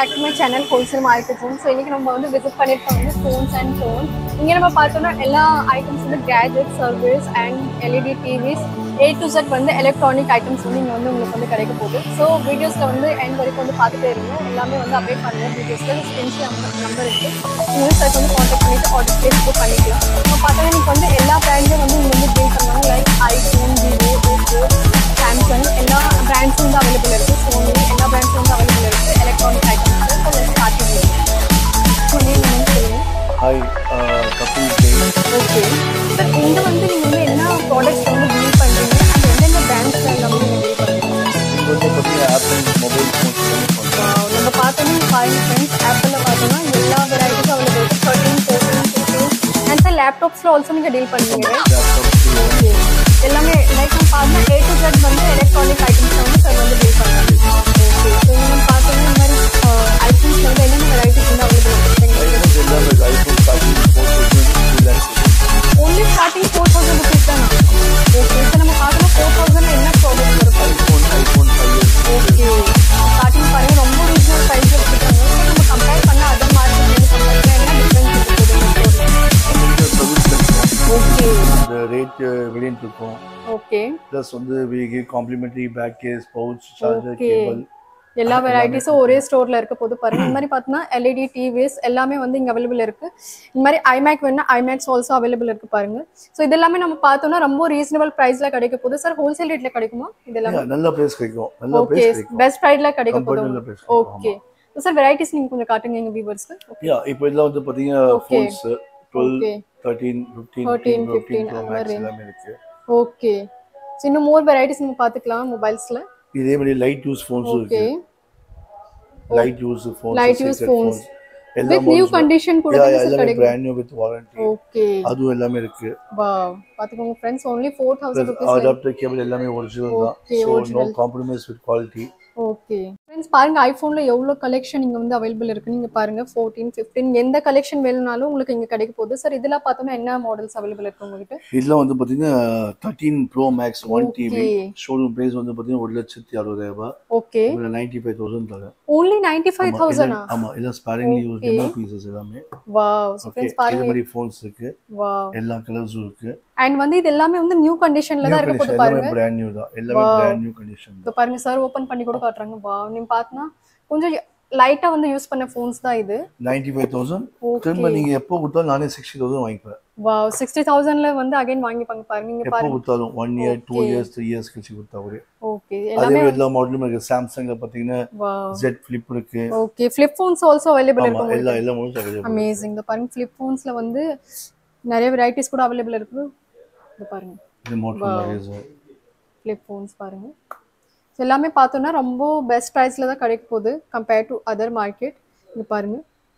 Back to my channel wholesale market phone so இன்னைக்கு நம்ம வந்து விசிட் பண்ணியிருக்கோம் வந்து ஃபோன்ஸ் அண்ட் ஃபோன் இங்கே நம்ம பார்த்தோம்னா எல்லா ஐட்டம்ஸ் வந்து gadget service and LED TVs A to Z வந்து எலக்ட்ரானிக் ஐட்டம்ஸ் வந்து இங்கே வந்து உங்களுக்கு வந்து கிடைக்க போகுது ஸோ வீடியோஸில் வந்து எண்ட் வரைக்கும் வந்து பார்த்துட்டே இருங்க எல்லாமே வந்து அப்டேட் பண்ணுவோம் வீடியோஸில் ஸ்கிரீன்ஷி நம்பர் இருக்குது நீங்கள் வந்து சார் வந்து காண்டாக்ட் பண்ணிட்டு ஆர்டர் பிளேஸ் புக் பண்ணிக்கலாம் இப்போ பார்த்தோன்னா இன்னைக்கு வந்து எல்லா பிராண்டும் வந்து இங்கே வந்து டீல் பண்ணுவாங்க like iPhone Vivo Oppo Samsung எல்லா பிராண்ட்ஸும் வந்து அவைலபிள் இருக்குது சோனி எல்லா பிராண்ட்ஸும் வந்து அவைலபிள் இருக்குது எலக்ட்ரானிக் ஐட்டம்ஸ் ஸோ வந்து ஸ்டார்ட் பண்ணுவோம் ஸோ நேம் என்னன்னு சொல்லுங்கள் hi Kapil Jain okay sir இங்க வந்து நீங்க வந்து என்ன ப்ராடக்ட்ஸ் வந்து டீல் பண்றீங்க அண்ட் எந்தெந்த பிராண்ட்ஸ்ல எல்லாமே நீங்க டீல் பண்றீங்க இது வந்து பார்த்தீங்கன்னா ஆப்பிள் மொபைல் ஃபோன்ஸ் எல்லாமே பண்ணுறோம் Wow, நம்ம பார்த்தோம்னா ஃபைவ் ஃப்ரெண்ட்ஸ் ஆப்பிளில் பார்த்தோம்னா எல்லா வெரைட்டிஸும் அவைலபிள் இருக்கு thirteen fourteen fifteen and sir லேப்டாப்ஸில் ஆல்சோ நீங்கள் டீல் பண்ணுவீங்க right? ஓகே எல்லாமே லைக் நம்ம பார்த்தோம்னா ஏ டு ஜெட் வந்து எலக்ட்ரானிக் ஐட்டம்ஸ் வந்து சார் வந்து டீல் பண்ணுறாங்க ஓகே ஸோ நம்ம பார்த்தோம்னா இந்த மாதிரி ஐட்டம்ஸ் வந்து என்னென்ன வெரைட்டிஸ் வந்து அவைலபிள் இருக்கு எல்லாமே iPhone starting four thousand two lakhs only starting four thousand rupees தானா ஓகே இப்போ நம்ம பார்த்தோம்னா ஃபோர் தௌசண்ட் என்ன ப்ராடக்ட் இருக்கும் iPhone iPhone five okay starting பாருங்க ரொம்ப ரீசனல் ப்ரைஸ் கொடுத்துருக்காங்க ஸோ நம்ம கம்பேர் பண்ண அதர் மார்க்கெட் வந்து கம்பேர் என்ன டிஃப்ரென்ஸ் இருக்குது சர்வீஸ் இருக்கும் ஓகே இந்த ரேட் வேரியன்ட் இருக்கும் ஓகே ப்ளஸ் வந்து we give complimentary back case pouch charger Okay. Cable எல்லா வெரைட்டிஸும் ஒரே ஸ்டோர்ல இருக்க போது பாருங்க இந்த மாதிரி பார்த்தோம்னா எல்இடி டிவிஸ் எல்லாமே வந்து இங்க அவைலபிள் இருக்கு இந்த மாதிரி ஐமேக் வேணா ஐமேக்ஸ் ஆல்சோ அவைலபிள் இருக்கு பாருங்க ஸோ இது எல்லாமே நம்ம பார்த்தோம்னா ரொம்ப ரீசனபிள் ப்ரைஸ்ல கிடைக்க போகுது சார் ஹோல்சேல் ரேட்ல கிடைக்குமா இது எல்லாமே நல்ல ப்ரைஸ் கிடைக்கும் நல்ல ஓகே ப்ரைஸ் கிடைக்கும் பெஸ்ட் ப்ரைஸ்ல கிடைக்க கம்பெனி போகுது நல்ல ப்ரைஸ் ஓகே சார் வெரைட்டிஸ் நீங்க கொஞ்சம் காட்டுங்க எங்க வியூவர்ஸ்க்கு யா இப்போ இதெல்லாம் வந்து பார்த்தீங்கன்னா Okay. Phones twelve okay thirteen fifteen 13, 15 15 pro அந்த மேக்ஸ் மாதிரி. எல்லாமே இருக்கு ஓகே ஸோ இன்னும் மோர் வெரைட்டிஸ் நம்ம பார்த்துக்கலாம் மொபைல்ஸ்ல இதே மாதிரி லைட் யூஸ் ஃபோன்ஸும் ஓகே இருக்கு light use phones Light use phones. எல்லா வித் நியூ கண்டிஷன் கூட Yeah, தானே yeah, சார் எல்லாமே கிடைக்கும் brand new with warranty okay அதுவும் எல்லாமே இருக்கு வாவ் பாத்துக்கோங்க friends only four thousand rupees adapter cable எல்லாமே ஒரிஜினல் தான் Okay, so no original. Compromise with quality okay friends பாருங்க ஐஃபோன்ல எவ்வளோ கலெக்ஷன் இங்க வந்து அவைலபிள் இருக்கு நீங்க பாருங்க ஃபோர்டீன் ஃபிஃப்டீன் எந்த கலெக்ஷன் வேணும்னாலும் உங்களுக்கு இங்க கிடைக்க போகுது சார் இதெல்லாம் பார்த்தோம்னா என்ன மாடல்ஸ் அவைலபிள் இருக்கு உங்ககிட்ட இதெல்லாம் வந்து பார்த்தீங்கன்னா thirteen pro max one TB Okay. Showroom price வந்து பார்த்தீங்கன்னா ஒரு லட்சத்தி அறுபதாயிரம் ரூபாய் ஓகே நைன்டி ஃபைவ் தௌசண்ட் தரேன் ஓன்லி நைன்டி ஃபைவ் ஆமா, தௌசண்டா எல்லாம்- ஆமா எல்லாம் sparingly use Okay. Demo pieces எல்லாமே வாவ் ஓகே ஃப்ரெண்ட்ஸ் இதே பாருங்க மாதிரி ஃபோன்ஸ் இருக்கு வாவ் எல்லா கலர்ஸும் இருக்கு அண்ட் வந்து இது எல்லாமே வந்து நியூ கண்டிஷன்ல நியூ தான் இருக்க கண்டிஷன் போது எல்லாமே பாருங்க பிராண்ட் நியூ தான் எல்லாமே Wow. பிராண்ட் நியூ கண்டிஷன் இப்போ பாருங்க சார் ஓபன் பண்ணி கூட காட்டுறாங்க வா நீங்க பார்த்தனா கொஞ்சம் லைட்டா வந்து யூஸ் பண்ண ஃபோன்ஸ் தான் இது நைன்டி ஃபைவ் தௌசண்ட் ஓகே திரும்ப நீங்க எப்போ கொடுத்தாலும் நானே சிக்ஸ்டி தௌசண்ட் வாங்கிப்பேன் வாவ் சிக்ஸ்டி தௌசண்ட்ல வந்து அகைன் வாங்கிப்பாங்க பாருங்க நீங்க எப்போ பாருங்க கொடுத்தாலும் one year two Okay. Years three years கழிச்சு கொடுத்தா கூட ஓகே அதே எல்லாமே மாதிரி எல்லா மாடலும் இருக்கு சாம்சங்ல பாத்தீங்கன்னா வாவ் ஜெட் ஃபிளிப் இருக்கு okay flip phones also available ஆமா இருக்கு எல்லா எல்லா மாடலும் அவைலபிள் அமேசிங் இந்த பாருங்க ஃபிளிப் ஃபோன்ஸ்ல வந்து நிறைய வெரைட்டிஸ் கூட அவைலபிள் இருக்கு இது பாருங்க இது மாடல் ஃபிளிப் ஃபோன்ஸ் பாருங்க ஸோ எல்லாமே பார்த்தோன்னா ரொம்ப பெஸ்ட் ப்ரைஸில் தான் கிடைக்க போகுது கம்பேர் டு அதர் மார்க்கெட் இங்கே பாருங்க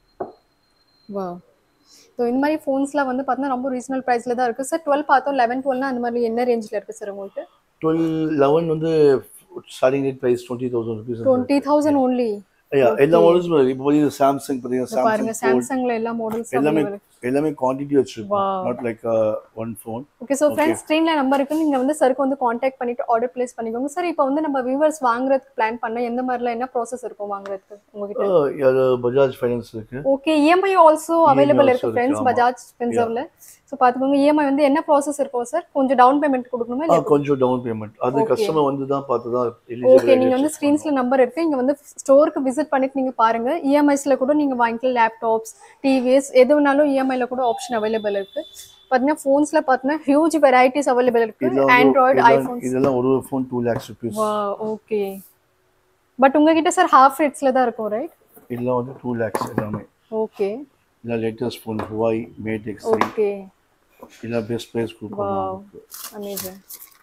வா ஸோ இந்த மாதிரி ஃபோன்ஸ்லாம் வந்து பார்த்தோன்னா ரொம்ப ரீசனல் ப்ரைஸில் தான் இருக்குது சார் டுவெல் பார்த்தோம் லெவன் டுவெல்னா அந்த மாதிரி என்ன ரேஞ்சில் இருக்குது சார் உங்களுக்கு டுவெல் லெவன் வந்து starting rate price twenty thousand rupees twenty thousand only எல்லா மாடல்ஸும் இருக்கு இப்போ பார்த்தீங்கன்னா சாம்சங் பார்த்தீங்கன்னா பாருங்க சாம்சங் சாம்சங்ல எல்லா மாடல்ஸ் எல்லாமே எல்லாமே குவான்டிட்டி வச்சிருக்கோம் Wow. Not like one phone okay so friends ஸ்க்ரீனில் நம்பர் இருக்கு நீங்கள் வந்து சருக்கு வந்து காண்டாக்ட் பண்ணிட்டு ஆர்டர் பிளேஸ் பண்ணிக்கோங்க சார் இப்போ வந்து நம்ம வியூவர்ஸ் வாங்குறதுக்கு பிளான் பண்ண எந்த மாதிரிலாம் என்ன ப்ராசஸ் இருக்கும் வாங்குறதுக்கு உங்ககிட்ட அது பஜாஜ் ஃபைனான்ஸ் இருக்கு okay EMI also available also இருக்கு இருக்கு, ஃப்ரெண்ட்ஸ் ஆமா. பஜாஜ் ஸ்பென்சர்ல ஸோ பார்த்துக்கோங்க இஎம்ஐ வந்து என்ன ப்ராசஸ் இருக்கும் சார் கொஞ்சம் டவுன் பேமெண்ட் கொடுக்கணுமா ஆ, இல்லை கொஞ்சம் டவுன் பேமெண்ட் அது Okay. கஸ்டமர் வந்து தான் பார்த்து தான் ஓகே நீங்க வந்து ஸ்க்ரீன்ஸ்ல நம்பர் இருக்கு இங்க வந்து ஸ்டோருக்கு விசிட் பண்ணிட்டு நீங்க பாருங்க இஎம்ஐஸ்ல கூட நீங்க வாங்கிக்கலாம் லேப்டாப்ஸ் டிவிஸ் எது வேணாலும் இஎம்ஐல கூட ஆப்ஷன் அவைலபிள் இருக்கு பாத்தீங்கன்னா ஃபோன்ஸ்ல பாத்தீங்கன்னா ஹியூஜ் வெரைட்டிஸ் அவைலபிள் இருக்கு ஆண்ட்ராய்டு ஐபோன்ஸ் இதெல்லாம் ஒரு ஃபோன் டூ லேக்ஸ் ருபீஸ் வா ஓகே பட் உங்ககிட்ட சார் ஹாஃப் ரேட்ஸ்ல தான் இருக்கும் ரைட் இதெல்லாம் வந்து டூ லேக்ஸ் எல்லாமே ஓகே இல்லை latest phone Huawei Mate X three okay இதெல்லாம் பெஸ்ட் ப்ரைஸ் கொடுப்போம் Wow. அமேசிங்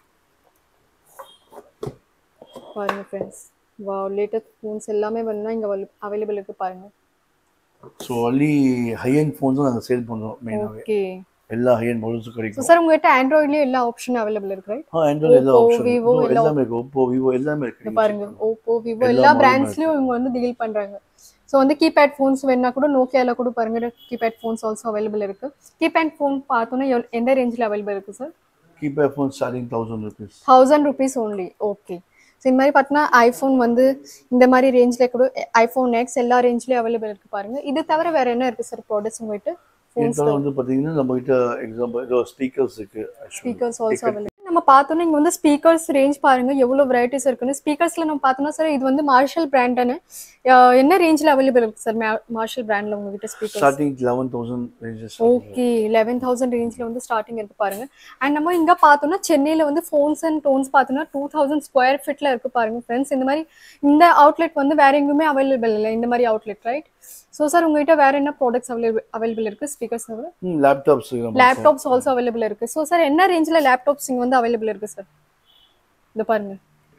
பாருங்க ஃப்ரெண்ட்ஸ் வா லேட்டஸ்ட் ஃபோன்ஸ் எல்லாமே வேணும்னா இங்க அவைலபிள் இருக்கு பாருங்க so only high end phones தான் நாங்கள் சேல் பண்ணுறோம் மெயினாகவே ஓகே எல்லா ஹை அண்ட் மாடல்ஸும் ஸோ கிடைக்கும் சார் உங்ககிட்ட ஆண்ட்ராய்ட்லயே எல்லா ஆப்ஷன் அவைலபிள் இருக்கு ரைட் ஆ ஆண்ட்ராய்டு எல்லா Oppo, ஆப்ஷன் Vivo எல்லா எல்லாமே இருக்கு ஒப்போ விவோ எல்லாமே இங்க இருக்கு பாருங்க ஓப்போ விவோ எல்லா எல்லா model பிராண்ட்ஸ்லயும் இவங்க வந்து டீல் பண்றாங்க ஸோ வந்து கீபேட் ஃபோன்ஸ் வேணா கூட நோக்கியால கூட பாருங்க கீபேட் ஃபோன்ஸ் ஆல்சோ அவைலபிள் இருக்கு கீபேட் ஃபோன் பார்த்தோன்னா எவ்வளவு- எந்த ரேஞ்சில் அவைலபிள் இருக்கு sir keypad phone starting thousand rupees thousand rupees only okay so இந்த மாதிரி பார்த்தீங்கன்னா ஐஃபோன் வந்து இந்த மாதிரி ரேஞ்சில் கூட ஐஃபோன் எக்ஸ் எல்லா ரேஞ்ச்லேயும் அவைலபிள் இருக்கு பாருங்க இது தவிர வேற என்ன இருக்கு சார் ப்ராடக்ட்ஸ் உங்ககிட்ட ஃபோன்ஸ் இதோட வந்து பார்த்தீங்கன்னா நம்ம கிட்ட எக்ஸாம்பிள் இதோ ஸ்பீக்கர்ஸ் இருக்கு actually. ஸ்பீக்கர்ஸ் ஆல்சோ அவைலபிள் நம்ம பார்த்தோம்னா இங்க வந்து ஸ்பீக்கர்ஸ் ரேஞ்ச் பாருங்க எவ்வளவு வெரைட்டிஸ் இருக்குன்னு ஸ்பீக்கர்ஸ்ல நம்ம பார்த்தோம்னா சார் இது வந்து மார்ஷல் பிராண்டானு என்ன ரேஞ்சில் அவைலபிள் இருக்கு சார் மார்ஷல் பிராண்ட்ல உங்ககிட்ட speaker starting eleven thousand ranges okay eleven thousand ரேஞ்சில் வந்து ஸ்டார்டிங் இருக்கு பாருங்க அண்ட் நம்ம இங்க பார்த்தோம்னா சென்னையில வந்து ஃபோன்ஸ் அண்ட் டோன்ஸ் பார்த்தோம்னா டூ தௌசண்ட் ஸ்கொயர் ஃபீட்ல இருக்கு பாருங்க ஃப்ரெண்ட்ஸ் இந்த மாதிரி இந்த அவுட்லெட் வந்து வேற எங்குமே அவைலபிள் இல்லை இந்த மாதிரி அவுட்லெட் ரைட் ஸோ சார் உங்ககிட்ட வேற என்ன ப்ராடக்ட்ஸ் அவைலபிள் அவைலபிள் இருக்கு ஸ்பீக்கர்ஸ் தவிர லேப்டாப்ஸ் லேப்டாப்ஸ் ஆல்சோ அவைலபிள் இருக்கு ஸோ சார் என்ன ரேஞ்சில் லேப்டாப்ஸ் இங்க வந்து அவைலபிள் இருக்கு சார் இந்த பாருங்க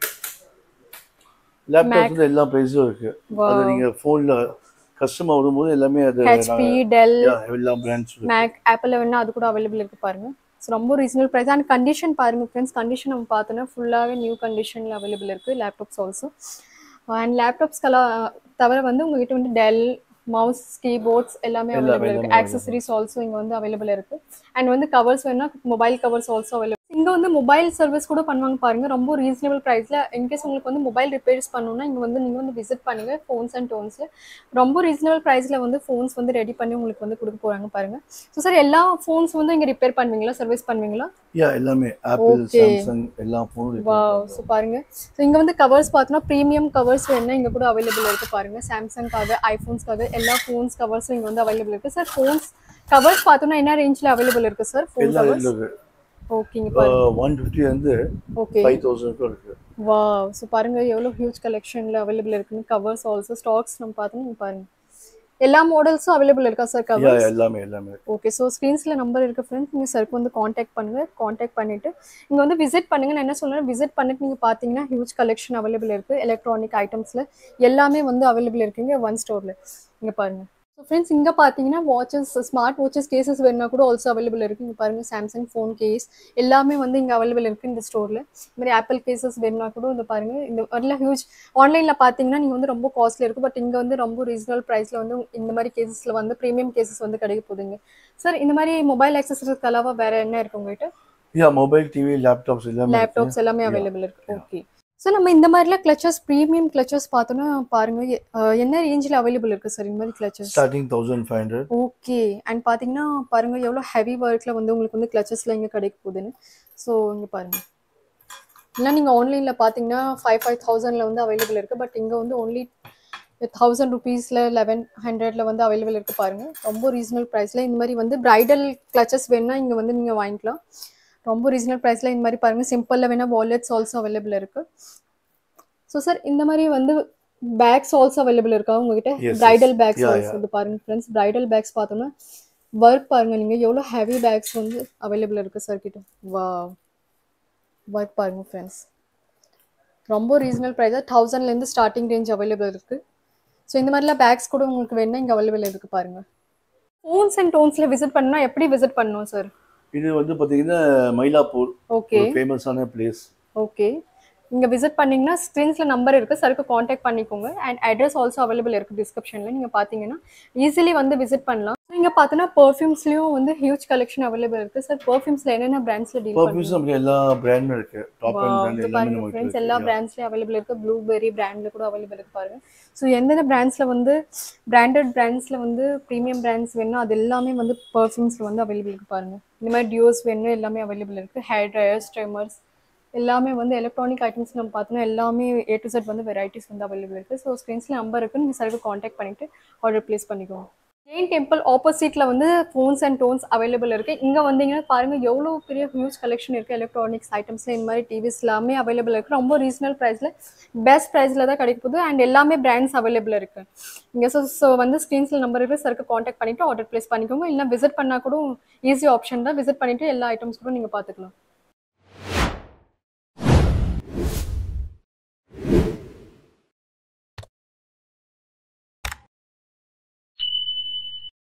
லேப்டாப்ஸ் வந்து எல்லா ப்ரைஸும் இருக்கு அது நீங்க ஃபோன்ல கஸ்டமர் வரும்போது எல்லாமே அது ஹெச்பி டெல் Yeah, எல்லா பிராண்ட்ஸ் மேக் ஆப்பிள் வேணா அது கூட அவைலபிள் இருக்கு பாருங்க ஸோ ரொம்ப ரீசனபிள் ப்ரைஸ் அண்ட் கண்டிஷன் பாருங்க ஃப்ரெண்ட்ஸ் கண்டிஷன் நம்ம பார்த்தோன்னா ஃபுல்லாகவே நியூ கண்டிஷனில் அவைலபிள் இருக்கு லேப்டாப்ஸ் ஆல்சோ அண்ட் லேப்டாப்ஸ்க்கெல்லாம் தவிர வந்து உங்ககிட்ட வந்து டெல் மவுஸ் கீபோர்ட்ஸ் எல்லாமே அவைலபிள் இருக்கு எல்லாமே ஆக்சசரிஸ் ஆல்சோ இங்க வந்து அவைலபிள் இருக்கு அண்ட் வந்து கவர்ஸ் வேணா மொபைல் கவர்ஸ் ஆல்சோ அவைலபிள் இங்க வந்து மொபைல் சர்வீஸ் கூட பண்ணுவாங்க பாருங்க ரொம்ப ரீசனபிள் ப்ரைஸ்ல இன்கேஸ் உங்களுக்கு வந்து மொபைல் ரிப்பேர்ஸ் பண்ணணும்னா இங்க வந்து நீங்க வந்து விசிட் பண்ணுங்க ஃபோன்ஸ் அண்ட் டோன்ஸ்ல ரொம்ப ரீசனபிள் ப்ரைஸ்ல வந்து ஃபோன்ஸ் வந்து ரெடி பண்ணி உங்களுக்கு வந்து கொடுக்க போறாங்க பாருங்க ஸோ சார் எல்லா ஃபோன்ஸ் வந்து இங்க ரிப்பேர் பண்ணுவீங்களா சர்வீஸ் பண்ணுவீங்களா யா எல்லாமே ஆப்பிள் Okay. சாம்சங் எல்லா ஃபோனும் வாவ் ஸோ பாருங்க ஸோ இங்க வந்து கவர்ஸ் பார்த்தோம்னா ப்ரீமியம் கவர்ஸ் வேணா இங்க கூட அவைலபிள் இருக்கு பாருங்க சாம்சங்காக ஐஃபோன்ஸ்க்காக எல்லா ஃபோன்ஸ் கவர்ஸும் இங்க வந்து அவைலபிள் இருக்கு சார் ஃபோன்ஸ் கவர்ஸ் பார்த்தோம்னா என்ன ரேஞ்சில் அவைலபிள் இருக்கு சார் ஃபோன் எல்லா கவர்ஸ் இருக்கு ஓகேங்க பாருங்க ஒன் ஃபிஃப்டி வந்து ஓகே ஃபைவ் தௌசண்ட் இருக்கு வாவ் ஸோ பாருங்க எவ்வளோ ஹியூஜ் கலெக்ஷன்ல அவைலபிள் இருக்குன்னு கவர்ஸ் ஆல்சோ ஸ்டாக்ஸ் நம்ம பார்த்தோம்னா இங்க பாருங்க எல்லா மாடல்ஸும் அவைலபிள் இருக்கா சார் யா கவர்ஸ் எல்லாமே எல்லாமே ஓகே ஸோ ஸ்க்ரீன்ஸில் நம்பர் இருக்கு ஃப்ரெண்ட்ஸ் நீங்கள் சருக்கு வந்து காண்டாக்ட் பண்ணுங்க காண்டாக்ட் பண்ணிட்டு இங்கே வந்து விசிட் பண்ணுங்க நான் என்ன சொல்றேன் விசிட் பண்ணிட்டு நீங்கள் பார்த்தீங்கன்னா ஹியூஜ் கலெக்ஷன் அவைலபிள் இருக்கு எலக்ட்ரானிக் ஐட்டம்ஸில் எல்லாமே வந்து அவைலபிள் இருக்குங்க ஒன் ஸ்டோரில் இங்கே பாருங்க ஸோ ஃப்ரெண்ட்ஸ் இங்கே பார்த்தீங்கன்னா வாட்சஸ் ஸ்மார்ட் வாட்சஸ் கேசஸ் வேணுனா கூட ஆல்சோ அவைலபிள் இருக்கு இங்கே பாருங்க சாம்சங் ஃபோன் கேஸ் எல்லாமே வந்து இங்கே அவைலபிள் இருக்கு இந்த ஸ்டோரில் இந்த மாதிரி ஆப்பிள் கேசஸ் வேணுனா கூட இந்த பாருங்க இந்த மாதிரிலாம் ஹியூஜ் ஆன்லைனில் பார்த்தீங்கன்னா நீங்கள் வந்து ரொம்ப காஸ்ட்லி இருக்கும் பட் இங்கே வந்து ரொம்ப ரீசனபிள் ப்ரைஸில் வந்து இந்த மாதிரி கேசஸில் வந்து ப்ரீமியம் கேசஸ் வந்து கிடைக்க போகுதுங்க சார் இந்த மாதிரி மொபைல் ஆக்சசரிஸ்க்கு அலாவா வேற என்ன இருக்கு உங்ககிட்ட யா மொபைல் டிவி லேப்டாப்ஸ் எல்லாமே லேப்டாப்ஸ் எல்லாமே அவைலபிள் இருக்கு ஓகே சார் நம்ம இந்த மாதிரிலாம் கிளச்சஸ் ப்ரீமியம் கிளச்சஸ் பார்த்தோன்னா பாருங்க எ- அஹ் என்ன ரேஞ்சில் அவைலபிள் இருக்கு சார் இந்த மாதிரி clutches starting thousand five hundred okay and பார்த்தீங்கன்னா பாருங்க எவ்வளோ ஹெவி ஒர்க்கில் வந்து உங்களுக்கு வந்து கிளச்சஸ்ல இங்கே கிடைக்க போகுதுன்னு ஸோ இங்கே பாருங்க இல்லை நீங்கள் ஆன்லைனில் பார்த்தீங்கன்னா ஃபைவ் ஃபைவ் தௌசண்டில் வந்து அவைலபிள் இருக்குது பட் இங்கே வந்து ஒன்லி தௌசண்ட் ருபீஸில் லெவன் ஹண்ட்ரட்ல வந்து அவைலபிள் இருக்குது பாருங்கள் ரொம்ப ரீசனபிள் ப்ரைஸில் இந்த மாதிரி வந்து பிரைடல் கிளச்சஸ் வேணுன்னா இங்கே வந்து நீங்கள் வாங்கிக்கலாம் ரொம்ப ரீசனபிள் ப்ரைஸில் இந்த மாதிரி பாருங்கள் சிம்பிளில் வேணால் வாலெட்ஸ் ஆல்சோ அவைலபிள் இருக்குது ஸோ சார் இந்த மாதிரி வந்து பேக்ஸ் ஆல்சோ அவைலபிள் இருக்கா உங்ககிட்ட yes. Bridal bags Yeah, also இது பாருங்க ஃப்ரெண்ட்ஸ் பிரைடல் பேக்ஸ் பார்த்தோம்னா ஒர்க் பாருங்க நீங்க எவ்வளோ ஹெவி பேக்ஸ் வந்து அவைலபிள் இருக்கு சார் கிட்ட வா ஒர்க் பாருங்க ஃப்ரெண்ட்ஸ் ரொம்ப ரீசனபிள் ப்ரைஸ் தௌசண்ட்லேருந்து ஸ்டார்டிங் ரேஞ்ச் அவைலபிள் இருக்கு ஸோ இந்த மாதிரிலாம் பேக்ஸ் கூட உங்களுக்கு வேணும்னா இங்கே அவைலபிள் இருக்கு பாருங்க ஃபோன்ஸ் அண்ட் டோன்ஸில் விசிட் பண்ணா எப்படி விசிட் பண்ணணும் சார் இது வந்து பாத்தீங்கன்னா மயிலாப்பூர் ஓகே ஒரு ஃபேமஸான பிளேஸ் ஓகே இங்கே விசிட் பண்ணீங்கன்னா ஸ்க்ரீன்ஸில் நம்பர் இருக்குது சருக்கு காண்டாக்ட் பண்ணிக்கோங்க அண்ட் அட்ரஸ் ஆல்சோ அவைலபிள் இருக்குது டிஸ்கிரிப்ஷனில் நீங்கள் பார்த்தீங்கன்னா ஈஸிலி வந்து விசிட் பண்ணலாம் நீங்கள் பார்த்தீங்கன்னா பர்ஃப்யூம்ஸ்லேயும் வந்து ஹியூஜ் கலெக்ஷன் அவைலபிள் இருக்குது சார் பர்ஃப்யூம்ஸில் என்னென்ன பிராண்ட்ஸில் டீல் பண்ணுங்க பர்ஃப்யூம்ஸ் நமக்கு எல்லா பிராண்டும் இருக்கு டாப் அண்ட் பிராண்ட் எல்லாமே பாருங்க நமக்கு ஃப்ரெண்ட்ஸ் இருக்கு. எல்லா பிராண்ட்ஸ்லயும் அவைலபிள் இருக்கு ப்ளூபெரி பிராண்ட்ல கூட அவைலபிள் இருக்கு பாருங்க ஸோ எந்தெந்த பிராண்ட்ஸ்ல வந்து பிராண்டட் பிராண்ட்ஸ்ல வந்து ப்ரீமியம் பிராண்ட்ஸ் வேணும் அது எல்லாமே வந்து பர்ஃப்யூம்ஸ்ல வந்து அவைலபிள் இருக்கு பாருங்க இந்த மாதிரி டியோஸ் வேணும் எல்லாமே அவைலபிள் இருக்கு ஹேர் ட்ரையர்ஸ் ஸ்ட்ரைமர்ஸ் எல்லாமே வந்து எலக்ட்ரானிக் ஐட்டம்ஸ் நம்ம பார்த்தோம்னா எல்லாமே ஏ டு செட் வந்து வெரைட்டிஸ் வந்து அவைலபிள் இருக்கு ஸோ ஸ்க்ரீன்ஸ்ல நம்பர் இருக்கு நீங்கள் சர்வீஸ் காண்டாக்ட் பண்ணிட்டு ஆர்டர் ப்ளேஸ் பண்ணிக்கோங்க ஜெயின் டெம்பிள் ஆப்போசிட்ல வந்து ஃபோன்ஸ் அண்ட் டோன்ஸ் அவைலபிள் இருக்கு இங்க வந்தீங்கன்னா பாருங்க எவ்வளோ பெரிய ஹியூஜ் கலெக்ஷன் இருக்கு எலக்ட்ரானிக்ஸ் ஐட்டம்ஸ்ல இந்த மாதிரி டிவிஸ் எல்லாமே அவைலபிள் இருக்கு ரொம்ப ரீசனல் ப்ரைஸ்ல பெஸ்ட் ப்ரைஸ்ல தான் கிடைக்க போகுது அண்ட் எல்லாமே பிராண்ட்ஸ் அவைலபிள் இருக்கு இங்க ஸோ ஸோ வந்து ஸ்க்ரீன்ஸ்ல நம்பர் இருக்கு சருக்கு காண்டாக்ட் பண்ணிட்டு ஆர்டர் ப்ளேஸ் பண்ணிக்கோங்க இல்லை விசிட் பண்ணா கூட ஈஸி ஆப்ஷன் தான் விசிட் பண்ணிட்டு எல்லா ஐட்டம்ஸ் கூட நீங்க பாத்துக்கலாம்